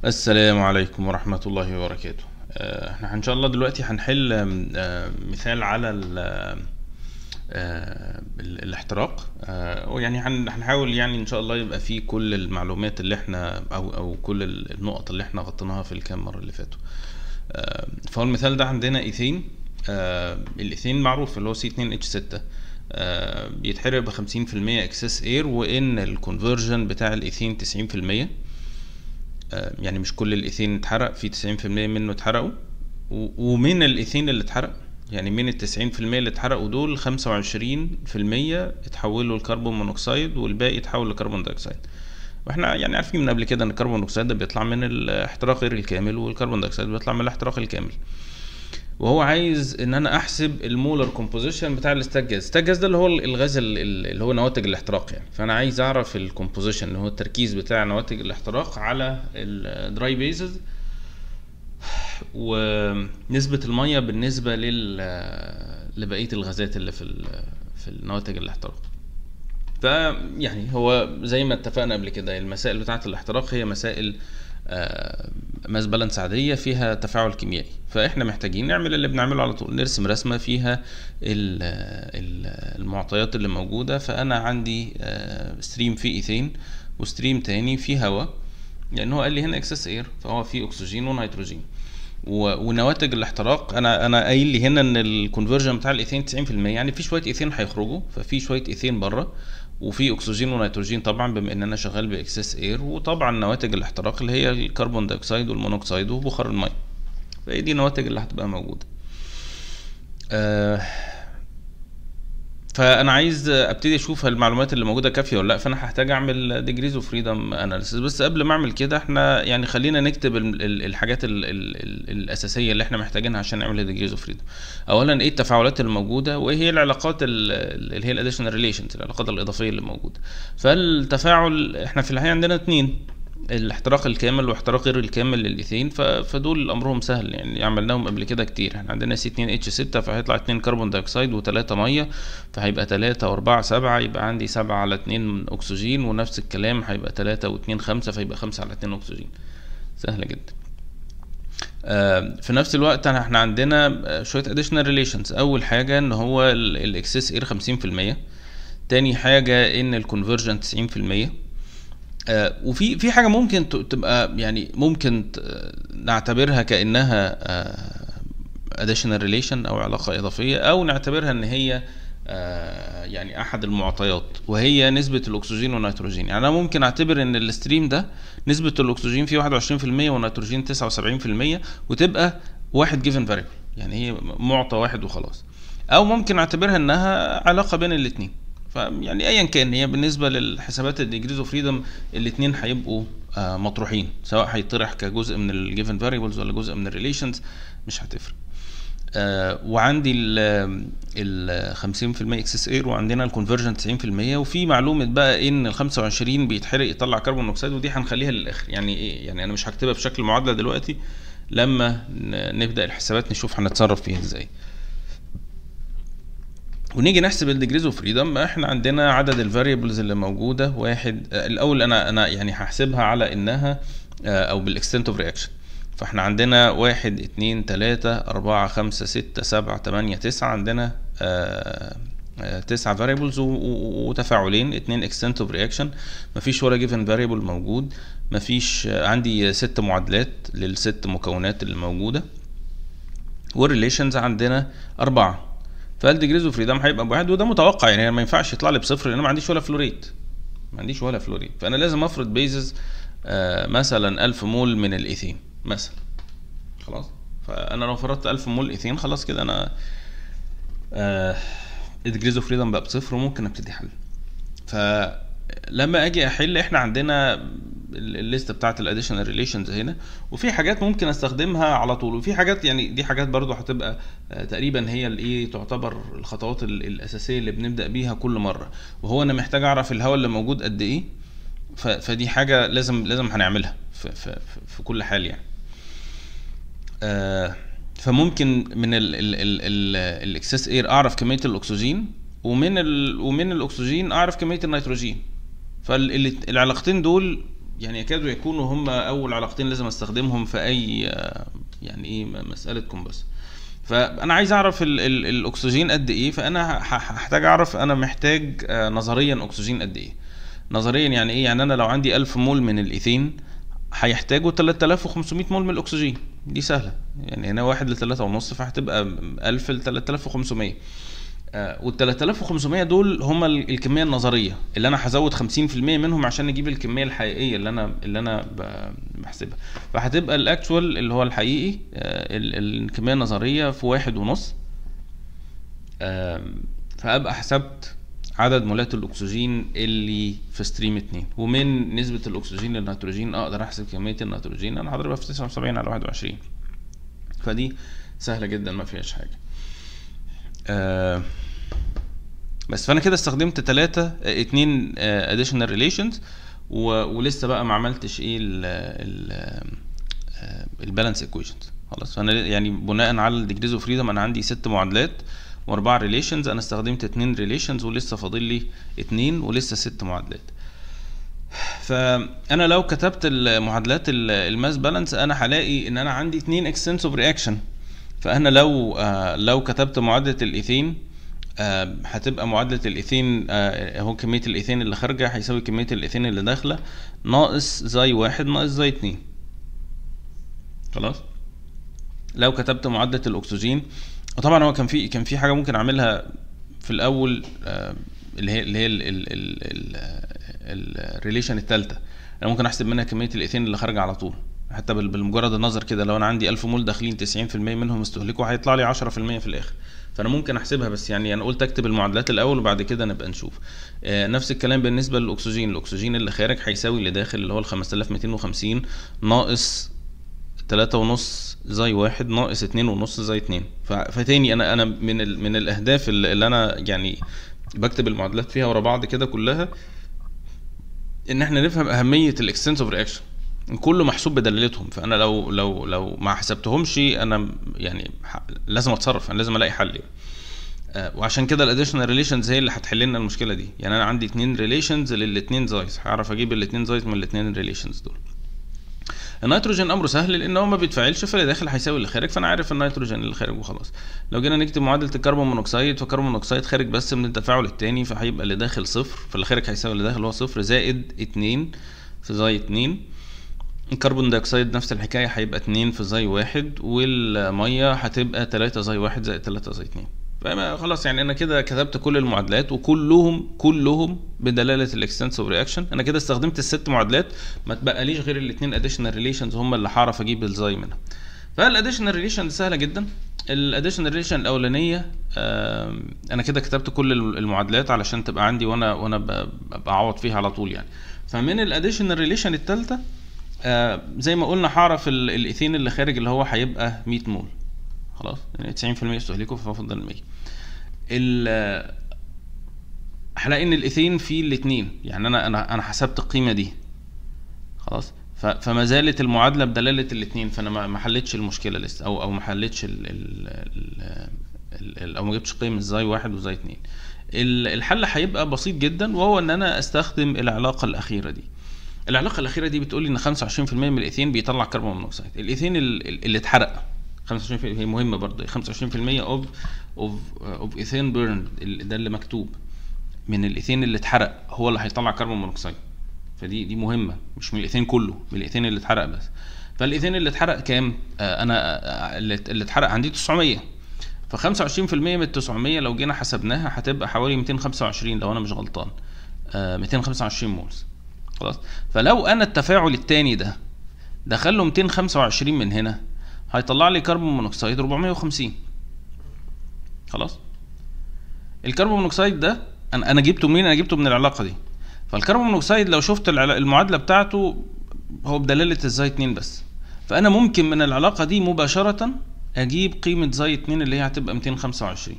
السلام عليكم ورحمة الله وبركاته آه، احنا ان شاء الله دلوقتي هنحل آم، آه، مثال على ال- آه، ال- الاحتراق آه، ويعني هن- هنحاول يعني ان شاء الله يبقى فيه كل المعلومات اللي احنا او او كل ال- النقط اللي احنا غطيناها في الكام مرة اللي فاتوا آه، فهو المثال ده عندنا ايثين آه، الايثين معروف اللي هو سي 2 اتش 6 بيتحرق ب 50% اكسس اير وان الكونفرجن بتاع الايثين 90% آه، يعني مش كل الايثين اتحرق في 90% منه اتحرقوا و- ومن الايثين اللي اتحرق يعني من ال 90% اللي اتحرقوا دول 25% اتحولوا لكربون مونوكسيد والباقي اتحول لكربون دايوكسيد واحنا يعني عارفين من قبل كده ان الكربون مونوكسيد ده بيطلع من الاحتراق غير الكامل والكربون دايوكسيد بيطلع من الاحتراق الكامل وهو عايز ان انا احسب المولر كومبوزيشن بتاع الاستاك جاز الاستاك جاز ده اللي هو الغاز ال- ال- اللي هو نواتج الاحتراق يعني فانا عايز اعرف الكومبوزيشن اللي هو التركيز بتاع نواتج الاحتراق على الدراي بيزز ونسبة المية بالنسبة لل لبقية الغازات اللي في ال... في النواتج الاحتراق فيعني هو زي ما اتفقنا قبل كده المسائل بتاعة الاحتراق هي مسائل ماس بالانس عادية فيها تفاعل كيميائي فاحنا محتاجين نعمل اللي بنعمله على طول نرسم رسمة فيها ال- ال- المعطيات اللي موجودة فانا عندي آه، ستريم فيه ايثين وستريم تاني فيه هواء لان هو قال لي هنا اكسس اير فهو فيه اكسجين ونيتروجين و- ونواتج الاحتراق انا انا قايل لي هنا ان الكونفرجن بتاع الايثين 90% يعني في شويه ايثين هيخرجوا ففي شويه ايثين بره وفي اكسجين ونيتروجين طبعا بما ان انا شغال باكسس اير وطبعا نواتج الاحتراق اللي هي الكربون دايوكسيد والمونوكسيد وبخار الميه فهي دي النواتج اللي هتبقى موجوده آه فانا عايز ابتدي اشوف هل المعلومات اللي موجوده كافيه ولا لا فانا هحتاج اعمل ديجريز اوف فريدم اناليسيس بس قبل ما اعمل كده احنا يعني خلينا نكتب ال- ال- الحاجات ال ال ال الاساسيه اللي احنا محتاجينها عشان نعمل ديجريز اوف فريدم اولا ايه التفاعلات الموجوده وايه هي العلاقات ال- ال- اللي هي الاديشنال ريليشنز العلاقات الاضافيه اللي موجوده فالتفاعل احنا في الحقيقه عندنا اتنين الاحتراق الكامل واحتراق غير الكامل للايثين ف- فدول امرهم سهل يعني عملناهم قبل كده كتير احنا عندنا سي 2 اتش 6 فهيطلع 2 كربون دايوكسيد و3 ميه فهيبقى 3 و4 7 يبقى عندي 7 على 2 اكسجين ونفس الكلام هيبقى 3 و2 5 فيبقى 5 على 2 اكسجين سهله جدا آه، في نفس الوقت أنا- احنا عندنا آه، شويه additional relations اول حاجه ان هو الاكسس اير 50% تاني حاجه ان الكونفرجن 90% آه، وفي في حاجه ممكن ت- تبقى يعني ممكن ت- نعتبرها كانها آه، additional relation او علاقه اضافيه او نعتبرها ان هي آه، يعني احد المعطيات وهي نسبه الاكسجين والنيتروجين يعني انا ممكن اعتبر ان الستريم ده نسبه الاكسجين فيه 21% والنيتروجين 79% وتبقى واحد جيفن فاريبل يعني هي معطى واحد وخلاص او ممكن اعتبرها انها علاقه بين الاثنين فيعني ايا كان هي بالنسبه للحسابات الديجريز اوف فريدم الاثنين هيبقوا آه، مطروحين سواء هيطرح كجزء من الجيفن فاريبلز ولا جزء من الريليشنز مش هتفرق آه، وعندي ال ال 50% اكسس اير وعندنا الكونفرجن 90% وفي معلومه بقى ان ال 25 بيتحرق يطلع كربون مونوكسيد ودي هنخليها للاخر يعني ايه يعني انا مش هكتبها بشكل معادله دلوقتي لما ن- نبدا الحسابات نشوف هنتصرف فيها ازاي ونيجي نحسب الديجريز اوف فريدم احنا عندنا عدد الفاريبلز اللي موجوده واحد آه، الاول انا انا يعني هحسبها على انها آه، او بالاكستنت اوف رياكشن فاحنا عندنا واحد اتنين تلاتة أربعة خمسة ستة سبعة تمانية تسعة عندنا آه، آه، تسعة فاريبلز وتفاعلين اتنين extent of reaction مفيش ولا given variable موجود مفيش آه، عندي ست معادلات للست مكونات اللي موجودة والريليشنز عندنا أربعة فالديجريز اوف فريدم هيبقى بواحد وده متوقع يعني ما ينفعش يطلع لي بصفر لان أنا ما عنديش ولا فلوريت ما عنديش ولا فلوريت فانا لازم افرض بيزز آه مثلا 1000 مول من الايثين مثلا خلاص فانا لو فرضت 1000 مول ايثين خلاص كده انا آه الديجريز اوف فريدم بقى بصفر وممكن ابتدي حل فلما اجي احل احنا عندنا ال- الليسته بتاعت الاديشنال ريليشنز هنا وفي حاجات ممكن استخدمها على طول وفي حاجات يعني دي حاجات برضو هتبقى آه، تقريبا هي الايه تعتبر الخطوات ال- الاساسيه اللي بنبدا بيها كل مره وهو انا محتاج اعرف الهواء اللي موجود قد ايه ف- فدي حاجه لازم لازم هنعملها في, في, في- في كل حال يعني آه، فممكن من الاكسس اير اعرف كميه الاكسجين ومن ال ومن الاكسجين اعرف كميه النيتروجين فالعلاقتين دول يعني يكادوا يكونوا هم اول علاقتين لازم استخدمهم في اي آه، يعني ايه م- مساله كومبس فانا عايز اعرف ال ال الاكسجين قد ايه فانا ه- ه- هحتاج اعرف انا محتاج آه، نظريا اكسجين قد ايه نظريا يعني ايه يعني انا لو عندي 1000 مول من الايثين هيحتاجوا 3500 مول من الاكسجين دي سهله يعني هنا واحد لتلاتة ونص فهتبقى 1000 ل 3500 وال 3500 دول هم ال- الكميه النظريه اللي انا هزود 50% منهم عشان اجيب الكميه الحقيقيه اللي انا اللي انا ب- بحسبها فهتبقى الاكتوال اللي هو الحقيقي آه، ال- الكميه النظريه في واحد ونص آم، فابقى حسبت عدد مولات الاكسجين اللي في ستريم 2 ومن نسبه الاكسجين للنيتروجين اقدر احسب كميه النيتروجين انا هضربها في 79 على 21 فدي سهله جدا ما فيهاش حاجه آه بس فانا كده استخدمت ثلاثة اتنين اديشنال ريليشنز ولسه بقى ما عملتش ايه ال البالانس ايكويشنز خلاص فانا يعني بناء على الديجريز اوف فريدم انا عندي ست معادلات واربعه ريليشنز انا استخدمت اتنين ريليشنز ولسه فاضل لي اتنين ولسه ست معادلات فانا لو كتبت المعادلات ال- الماس بالانس انا هلاقي ان انا عندي اتنين اكستنسيف رياكشن فانا لو آه لو كتبت معادله الايثين آه هتبقى معادله الايثين آه هو كميه الايثين اللي خارجه هيساوي كميه الايثين اللي داخله ناقص زي واحد ناقص زي اتنين خلاص لو كتبت معادله الاكسجين وطبعا هو كان في كان في حاجه ممكن اعملها في الاول آه، اللي هي اللي هي الريليشن الثالثه انا ممكن احسب منها كميه الايثين اللي خارجه على طول حتى بال- بالمجرد النظر كده لو انا عندي 1000 مول داخلين 90% منهم استهلكوا هيطلع لي 10% في الاخر فانا ممكن احسبها بس يعني انا قلت اكتب المعادلات الاول وبعد كده نبقى نشوف آه، نفس الكلام بالنسبه للاكسجين الاكسجين اللي خارج هيساوي اللي داخل اللي هو ال 5250 ناقص تلاتة ونص زي واحد ناقص اتنين ونص زي اتنين ف- فتاني انا انا من ال من الاهداف اللي اللي انا يعني بكتب المعادلات فيها ورا بعض كده كلها ان احنا نفهم اهميه الاكستنسيف رياكشن كله محسوب بدلالتهم فانا لو لو لو ما حسبتهمش انا يعني ح- لازم اتصرف انا لازم الاقي حل يعني. آه، وعشان كده الاديشنال ريليشنز هي اللي هتحل لنا المشكله دي يعني انا عندي اتنين ريليشنز للاتنين زايز هعرف اجيب الاتنين زايز من الاتنين ريليشنز دول النيتروجين امره سهل لان هو ما بيتفاعلش فاللي داخل هيساوي اللي خارج فانا عارف النيتروجين اللي خارج وخلاص لو جينا نكتب معادله الكربون مونوكسيد فالكربون مونوكسيد خارج بس من التفاعل التاني فهيبقى اللي داخل صفر فاللي خارج هيساوي اللي داخل هو صفر زائد اتنين في زي اتنين الكربون دايوكسيد نفس الحكايه هيبقى اتنين في زي واحد والميه هتبقى تلاتة زي واحد زائد تلاتة زي اتنين فما خلاص يعني انا كده كتبت كل المعادلات وكلهم كلهم بدلاله الاكستنسيف رياكشن انا كده استخدمت الست معادلات ما تبقاليش غير الاثنين اديشنال ريليشنز هم اللي هعرف اجيب الزاي منها فالاديشنال ريليشن سهله جدا الاديشنال ريليشن الاولانيه آم، انا كده كتبت كل المعادلات علشان تبقى عندي وانا وانا ب- بعوض فيها على طول يعني فمن الاديشنال ريليشن الثالثه آه زي ما قلنا هعرف ال- الايثين اللي خارج اللي هو هيبقى 100 مول خلاص يعني 90% استهلكوا فافضل 100 ال هلاقي ان الايثين فيه الاثنين يعني انا انا انا حسبت القيمه دي خلاص ف- فما زالت المعادله بدلاله الاثنين فانا ما ما حلتش المشكله لسه او او ما حلتش ال ال ال ال او ما جبتش قيم ازاي واحد وزي اتنين ال- الحل هيبقى بسيط جدا وهو ان انا استخدم العلاقه الاخيره دي العلاقه الاخيره دي بتقول لي ان 25% من الايثين بيطلع كربون مونوكسيد الايثين ال- ال- اللي اتحرق 25% هي مهمه برضه 25% اوف اوف اوف ايثين بيرن ده اللي مكتوب من الايثين اللي اتحرق هو اللي هيطلع كربون مونوكسيد فدي دي مهمه مش من الايثين كله من الايثين اللي اتحرق بس فالايثين اللي اتحرق كام آه انا آه، اللي اللي اتحرق عندي 900 ف 25% من ال 900 لو جينا حسبناها هتبقى حوالي 225 لو انا مش غلطان آه 225 مولز خلاص فلو انا التفاعل التاني ده دخل له 225 من هنا هيطلع لي كربون مونوكسيد 450 خلاص الكربون مونوكسيد ده انا انا جبته منين انا جبته من العلاقه دي فالكربون مونوكسيد لو شفت العلا- المعادله بتاعته هو بدلاله الزي 2 بس فانا ممكن من العلاقه دي مباشره اجيب قيمه زي 2 اللي هي هتبقى 225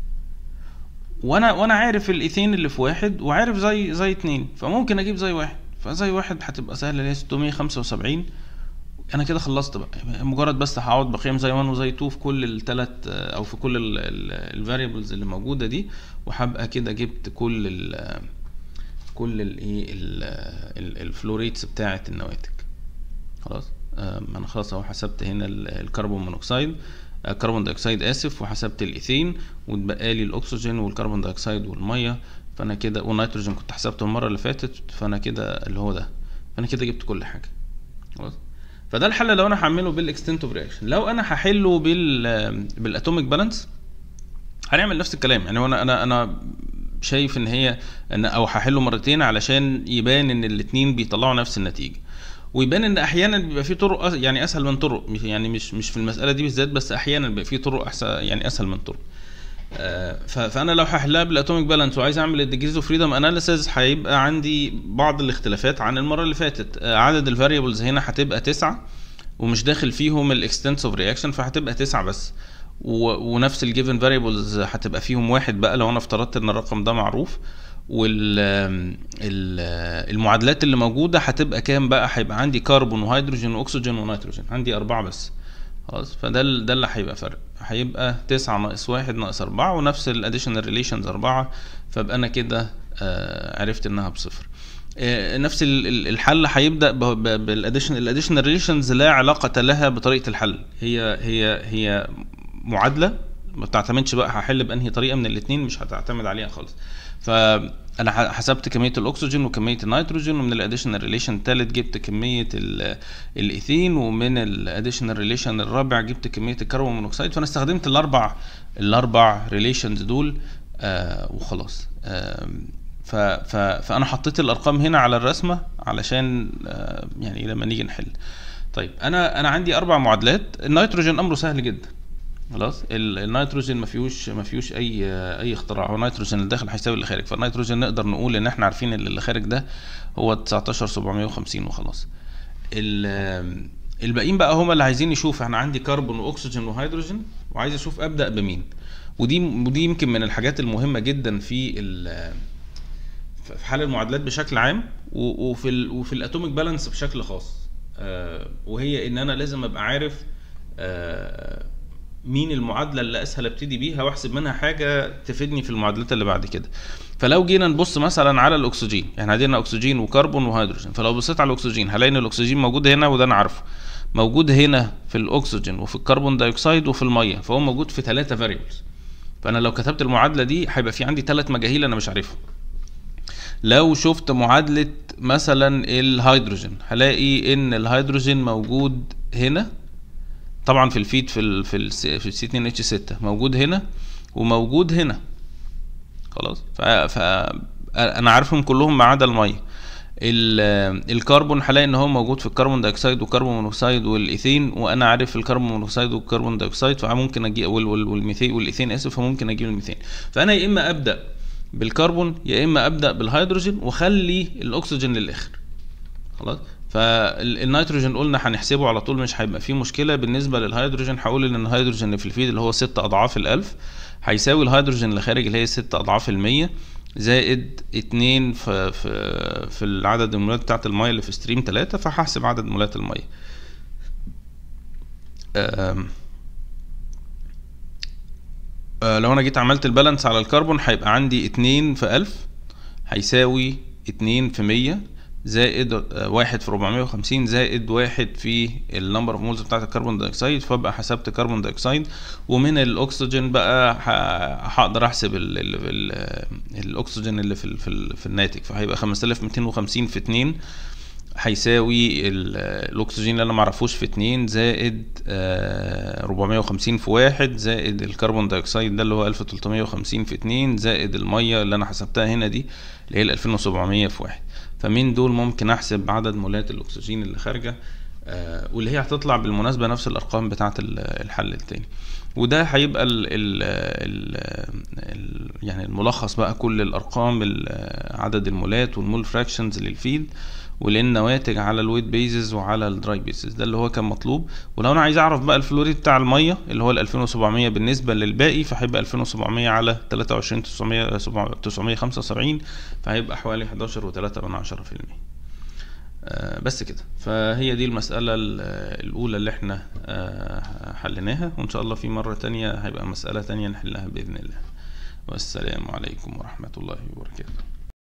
وانا وانا عارف الايثين اللي في واحد وعارف زي زي اتنين فممكن اجيب زي واحد فزي واحد هتبقى سهله اللي هي 675 انا كده خلصت بقى مجرد بس هقعد بقيم زي 1 وزي 2 في كل الثلاث او في كل الفاريبلز اللي موجوده دي وهبقى كده جبت كل ال كل الايه الفلو ريتس بتاعه النواتج خلاص آم، انا خلاص اهو حسبت هنا ال- الكربون مونوكسيد آه، كربون دايوكسيد اسف وحسبت الايثين واتبقى لي الاكسجين والكربون دايوكسيد والميه فانا كده والنيتروجين كنت حسبته المره اللي فاتت فانا كده اللي هو ده فانا كده جبت كل حاجه خلاص فده الحل لو انا هعمله بالاكستنت اوف رياكشن لو انا هحله بال بالاتوميك بالانس هنعمل نفس الكلام يعني هو انا انا انا شايف ان هي ان او هحله مرتين علشان يبان ان الاتنين بيطلعوا نفس النتيجه ويبان ان احيانا بيبقى في طرق أس- يعني اسهل من طرق مش- يعني مش مش في المساله دي بالذات بس احيانا بيبقى في طرق احسن يعني اسهل من طرق آه، ف- فانا لو هحلها بالاتوميك بالانس وعايز اعمل الديجريز اوف فريدم اناليسيز هيبقى عندي بعض الاختلافات عن المره اللي فاتت آه، عدد الفاريبلز هنا هتبقى تسعة ومش داخل فيهم الاكستنس اوف رياكشن فهتبقى تسعة بس و... ونفس الجيفن فاريبلز هتبقى فيهم واحد بقى لو انا افترضت ان الرقم ده معروف وال ال- المعادلات اللي موجوده هتبقى كام بقى هيبقى عندي كربون وهيدروجين واكسجين ونيتروجين عندي اربعه بس خلاص فده ال- ده اللي هيبقى فرق هيبقى تسعة ناقص واحد ناقص أربعة ونفس الاديشنال ريليشنز أربعة فابقى أنا كده آه، عرفت إنها بصفر آه، نفس ال- ال- الحل هيبدا بالاديشن الاديشنال ريليشنز لا علاقه لها بطريقه الحل هي هي هي معادله ما بتعتمدش بقى هحل بانهي طريقه من الاثنين مش هتعتمد عليها خالص فانا ح- حسبت كميه الاكسجين وكميه النيتروجين ومن الاديشنال ريليشن الثالث جبت كميه ال- الايثين ومن الاديشنال ريليشن الرابع جبت كميه الكربون مونوكسيد فانا استخدمت الاربع الاربع ريليشنز دول آه وخلاص آم، ف ف فانا حطيت الارقام هنا على الرسمه علشان آه يعني لما نيجي نحل طيب انا انا عندي اربع معادلات النيتروجين امره سهل جدا خلاص ال- النيتروجين ما فيهوش ما فيهوش اي اي اختراع هو النيتروجين اللي داخل هيساوي اللي خارج فالنيتروجين نقدر نقول ان احنا عارفين ان اللي خارج ده هو 19750 وخلاص ال- الباقيين بقى هم اللي عايزين يشوف احنا عندي كربون واكسجين وهيدروجين وعايز اشوف ابدا بمين ودي ودي يمكن من الحاجات المهمه جدا في ال- في حل المعادلات بشكل عام و- وفي ال وفي الاتوميك بالانس بشكل خاص آه، وهي ان انا لازم ابقى عارف آه، مين المعادله اللي اسهل ابتدي بيها واحسب منها حاجه تفيدني في المعادلات اللي بعد كده فلو جينا نبص مثلا على الاكسجين يعني عندنا اكسجين وكربون وهيدروجين فلو بصيت على الاكسجين هلاقي ان الاكسجين موجود هنا وده انا عارفه موجود هنا في الاكسجين وفي الكربون دايوكسيد وفي الميه فهو موجود في ثلاثه فاريبلز فانا لو كتبت المعادله دي هيبقى في عندي ثلاث مجاهيل انا مش عارفهم لو شفت معادلة مثلا الهيدروجين هلاقي ان الهيدروجين موجود هنا طبعا في الفيد في ال في ال في السي 2 اتش 6 موجود هنا وموجود هنا خلاص ف, ف انا عارفهم كلهم ما عدا الميه ال- الكربون هلاقي ان هو موجود في الكربون دايوكسيد والكربون مونوكسيد والايثين وانا عارف الكربون مونوكسيد والكربون دايوكسيد فممكن اجي وال- وال- والميثين والايثين اسف فممكن اجيب الميثين فانا يا اما ابدا بالكربون يا اما ابدا بالهيدروجين واخلي الاكسجين للاخر خلاص فالنيتروجين قلنا هنحسبه على طول مش هيبقى فيه مشكله بالنسبه للهيدروجين هقول ان الهيدروجين اللي في الفيد اللي هو ست اضعاف الالف هيساوي الهيدروجين اللي خارج اللي هي ست اضعاف المية زائد اتنين في في في العدد المولات بتاعت المية اللي في ستريم تلاتة فهحسب عدد مولات المية أم. آه، لو انا جيت عملت البالانس على الكربون هيبقى عندي اتنين في ألف هيساوي اتنين في مية زائد آه، واحد في ربعمية وخمسين زائد واحد في النمبر اوف مولز بتاعت الكربون دايوكسيد فبقى حسبت كربون دايوكسيد ومن الاكسجين بقى ه- هقدر احسب ال ال ال الاكسجين اللي في ال في, ال في الناتج فهيبقى 5250 في 2 هيساوي ال- الاكسجين اللي انا معرفوش في 2 زائد آه، 450 في 1 زائد الكربون دايوكسيد ده اللي هو 1350 في 2 زائد الميه اللي انا حسبتها هنا دي اللي هي ال 2700 في 1 فمن دول ممكن احسب عدد مولات الاكسجين اللي خارجه آه، واللي هي هتطلع بالمناسبه نفس الارقام بتاعه ال- الحل التاني وده هيبقى ال ال ال ال يعني الملخص بقى كل الارقام ال- عدد المولات والمول فراكشنز للفيد ولان نواتج على الويت بيزز وعلى الدراي بيزز ده اللي هو كان مطلوب ولو انا عايز اعرف بقى الفلوريد بتاع الميه اللي هو ال 2700 بالنسبه للباقي فهيبقى 2700 على 23 900 975 فهيبقى حوالي 11 و3 من 10% آه، بس كده فهي دي المسألة ال- الأولى اللي احنا آه، حليناها وإن شاء الله في مرة تانية هيبقى مسألة تانية نحلها بإذن الله والسلام عليكم ورحمة الله وبركاته